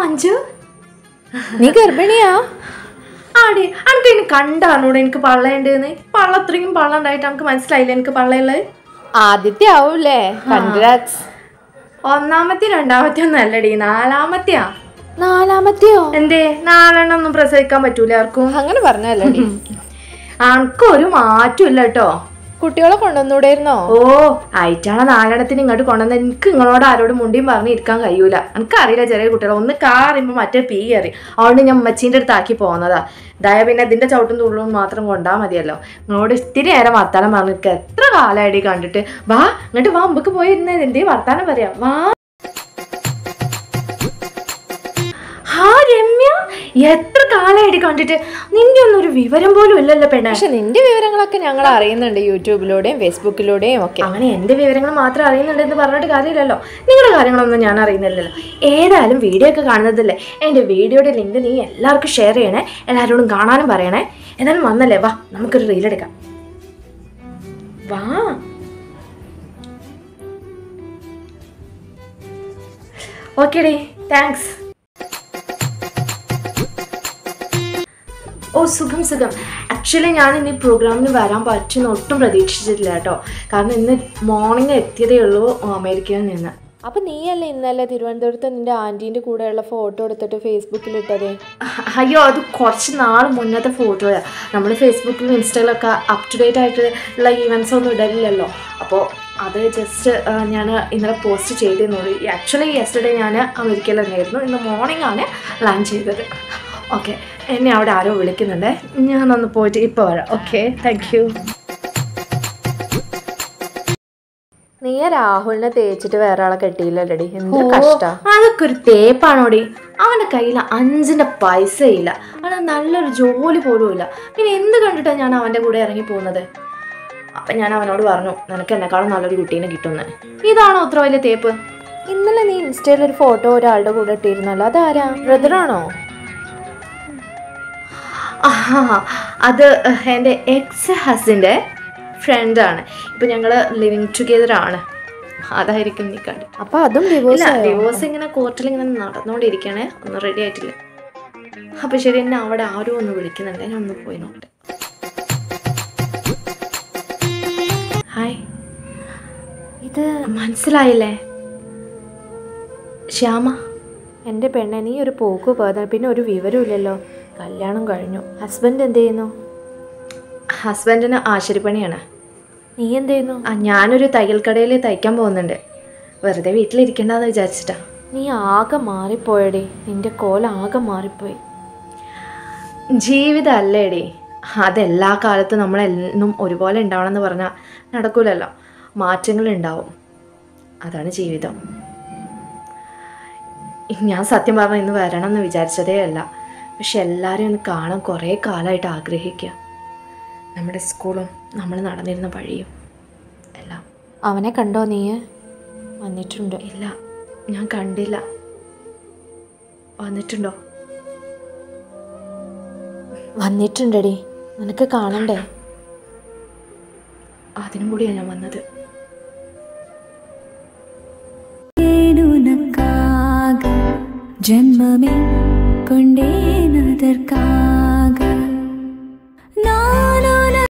അഞ്ചു നീ ഗർഭിണിയാ ആടി അനക്ക് ഇനി കണ്ടാണോടെ എനിക്ക് പള്ളയുണ്ടെന്ന് പള്ള അത്രയും പള്ള ഉണ്ടായിട്ട് എനിക്ക് മനസ്സിലായില്ല എനിക്ക് പള്ളയുള്ളത് ആദ്യത്തെ ആവൂലേ കൺഗ്രാറ്റ്സ് ഒന്നാമത്തെ രണ്ടാമത്തെ ഒന്നും അല്ലടി നാലാമത്തെയാ നാലാമത്തെയോ എന്തേ നാലെണ്ണം ഒന്നും പ്രസവിക്കാൻ പറ്റൂല ആർക്കും അങ്ങനെ പറഞ്ഞല്ലേ അനക്കൊരു മാറ്റം ഇല്ല കേട്ടോ കുട്ടികളെ കൊണ്ടുവന്നൂടായിരുന്നോ ഓ അയച്ചാളെ നാലെണ്ണത്തിന് ഇങ്ങോട്ട് കൊണ്ടുവന്ന എനിക്ക് നിങ്ങളോട് ആരോടും മുണ്ടിയും പറഞ്ഞ് ഇരിക്കാൻ കഴിയൂല എനിക്കറിയില്ല ചെറിയ കുട്ടികളെ ഒന്ന് കാറിയുമ്പോൾ മറ്റേ പീ കയറി അതുകൊണ്ട് ഞാൻ ഉമ്മച്ചീൻ്റെ അടുത്ത് ആക്കി പോകുന്നതാ ഇതായ പിന്നെ ഇതിന്റെ ചവിട്ടും തുള്ളും മാത്രം കൊണ്ടാ മതിയല്ലോ നിങ്ങളോട് ഇത്തിരി നേരം വർത്താനം പറഞ്ഞു നിനക്ക് എത്ര കാലമായിട്ട് കണ്ടിട്ട് വാ ഇങ്ങോട്ട് വാ മുമ്പക്ക് പോയിരുന്നേ എന്തേ വർത്താനം പറയാം വാ ഹാ രമ്യ എത്ര കാലമായിട്ട് കണ്ടിട്ട് നിന്റെ ഒന്നും ഒരു വിവരം പോലും ഇല്ലല്ലോ പെണ്ണെ പക്ഷെ നിന്റെ വിവരങ്ങളൊക്കെ ഞങ്ങൾ അറിയുന്നുണ്ട് യൂട്യൂബിലൂടെയും ഫേസ്ബുക്കിലൂടെയും ഒക്കെ അങ്ങനെ എൻ്റെ വിവരങ്ങൾ മാത്രം അറിയുന്നുണ്ടെന്ന് പറഞ്ഞിട്ട് കാര്യമില്ലല്ലോ നിങ്ങളുടെ കാര്യങ്ങളൊന്നും ഞാൻ അറിയുന്നില്ലല്ലോ ഏതായാലും വീഡിയോ ഒക്കെ കാണുന്നതല്ലേ എൻ്റെ വീഡിയോയുടെ ലിങ്ക് നീ എല്ലാവർക്കും ഷെയർ ചെയ്യണേ എല്ലാവരോടും കാണാനും പറയണേ എന്നാലും വന്നല്ലേ വാ നമുക്കൊരു റീൽ എടുക്കാം വാ ഓക്കെ ഡി താങ്ക്സ് ഓ സുഖം സുഖം ആക്ച്വലി ഞാൻ ഇന്ന് ഈ പ്രോഗ്രാമിന് വരാൻ പറ്റുന്ന ഒട്ടും പ്രതീക്ഷിച്ചിട്ടില്ല കേട്ടോ കാരണം ഇന്ന് മോർണിംഗ് എത്തിയതേ ഉള്ളൂ അമേരിക്കയിൽ നിന്ന് അപ്പൊ നീയല്ലേ ഇന്നലെ തിരുവനന്തപുരത്ത് നിന്റെ ആന്റീന്റെ കൂടെയുള്ള ഫോട്ടോ എടുത്തിട്ട് ഫേസ്ബുക്കിൽ ഇട്ടതേ അയ്യോ അത് കുറച്ച് നാൾ മുന്നത്തെ ഫോട്ടോയാണ് നമ്മൾ ഫേസ്ബുക്കിലും ഇൻസ്റ്റയിലൊക്കെ അപ് ടു ഡേറ്റ് ആയിട്ട് ഉള്ള ഈവൻസ് ഒന്നും ഇടലില്ലല്ലോ അപ്പോൾ അത് ജസ്റ്റ് ഞാൻ ഇന്നലെ പോസ്റ്റ് ചെയ്തിരുന്നുള്ളൂ ആക്ച്വലി യെസ്റ്റർഡേ ഞാൻ അമേരിക്കയിൽ തന്നെയായിരുന്നു ഇന്ന് മോർണിംഗ് ആണ് ലാൻഡ് ചെയ്തത് ഓക്കെ എന്നെ അവിടെ ആരോ വിളിക്കുന്നുണ്ട് ഞാനൊന്ന് പോയിട്ട് ഇപ്പോൾ വരാം ഓക്കെ താങ്ക് യു നീ രാഹുലിനെ തേച്ചിട്ട് വേറെ ആളെ കെട്ടിയില്ലല്ലടി എന്ത് കഷ്ടാ അതൊക്കെ ഒരു തേപ്പാണോടി അവന്റെ കയ്യിൽ അഞ്ചിന്റെ പൈസ ഇല്ല അവന് നല്ലൊരു ജോലി പോലും ഇല്ല പിന്നെ എന്ത് കണ്ടിട്ടാണ് ഞാൻ അവന്റെ കൂടെ ഇറങ്ങി പോകുന്നത് അപ്പൊ ഞാൻ അവനോട് പറഞ്ഞു നിനക്ക് എന്നെക്കാളും നല്ലൊരു കുട്ടീനെ കിട്ടുമെന്ന് ഇതാണോ അത്ര വലിയ തേപ്പ് ഇന്നലെ നീ ഇൻസ്റ്റയിൽ ഒരു ഫോട്ടോ ഒരാളുടെ കൂടെ ഇട്ടിരുന്നല്ലോ അതാരാ ബ്രദറാണോ ആഹാ, അത് എൻ്റെ എക്സ് ഹസിൻ്റെ ഫ്രണ്ടാണ് ഇപ്പൊ ഞങ്ങൾ ലിവിങ് ടുഗെദർ ആണ് അതായിരിക്കും നീ കണ്ടു അപ്പൊ അതും ഡിവോഴ്സ് ഇല്ല ഡിവോഴ്സ് ഇങ്ങനെ കോർട്ടിൽ ഇങ്ങനെ നടന്നുകൊണ്ടിരിക്കണേ ഒന്നും റെഡി ആയിട്ടില്ല അപ്പൊ ശരി എന്നെ അവിടെ ആരും ഒന്ന് വിളിക്കുന്നുണ്ട് ഞാൻ ഒന്ന് പോയി നോക്കട്ടെ ഹായ് ഇത് മനസ്സിലായില്ലേ ശ്യാമ എൻ്റെ പെണ്ണെ നീ ഒരു പോക്ക് പോയതാ പിന്നെ ഒരു വിവരവും ഇല്ലല്ലോ കല്യാണം കഴിഞ്ഞു ഹസ്ബൻഡ് എന്ത് ചെയ്യുന്നു ഹസ്ബൻഡിന് ആശുപണിയാണ് നീ എന്ത് ചെയ്യുന്നു ആ ഞാനൊരു തയ്യൽ കടയിൽ തയ്ക്കാൻ പോകുന്നുണ്ട് വെറുതെ വീട്ടിലിരിക്കണ്ടെന്ന് വിചാരിച്ചിട്ടാ നീ ആകെ മാറിപ്പോയടി നിന്റെ കോല ആകെ മാറിപ്പോയി ജീവിതം അല്ലേടി അതെല്ലാ കാലത്തും നമ്മളെന്നും ഒരുപോലെ ഉണ്ടാവണമെന്ന് പറഞ്ഞാൽ നടക്കൂലല്ലോ മാറ്റങ്ങൾ ഉണ്ടാവും അതാണ് ജീവിതം ഞാൻ സത്യം പറഞ്ഞാൽ ഇന്ന് വരണം എന്ന് വിചാരിച്ചതേ അല്ല പക്ഷെ എല്ലാവരെയും ഒന്ന് കാണാൻ കുറേ കാലമായിട്ട് ആഗ്രഹിക്കുക നമ്മുടെ സ്കൂളും നമ്മൾ നടന്നിരുന്ന വഴിയും എല്ലാം അവനെ കണ്ടോ നീ വന്നിട്ടുണ്ട് ഇല്ല ഞാൻ കണ്ടില്ല വന്നിട്ടുണ്ടോ വന്നിട്ടുണ്ടടി നിനക്ക് കാണണ്ടേ അതിനും കൂടിയാണ് ഞാൻ വന്നത് േനുനക്കാക ജന്മമേ കൊണ്ടേനതർക്കാ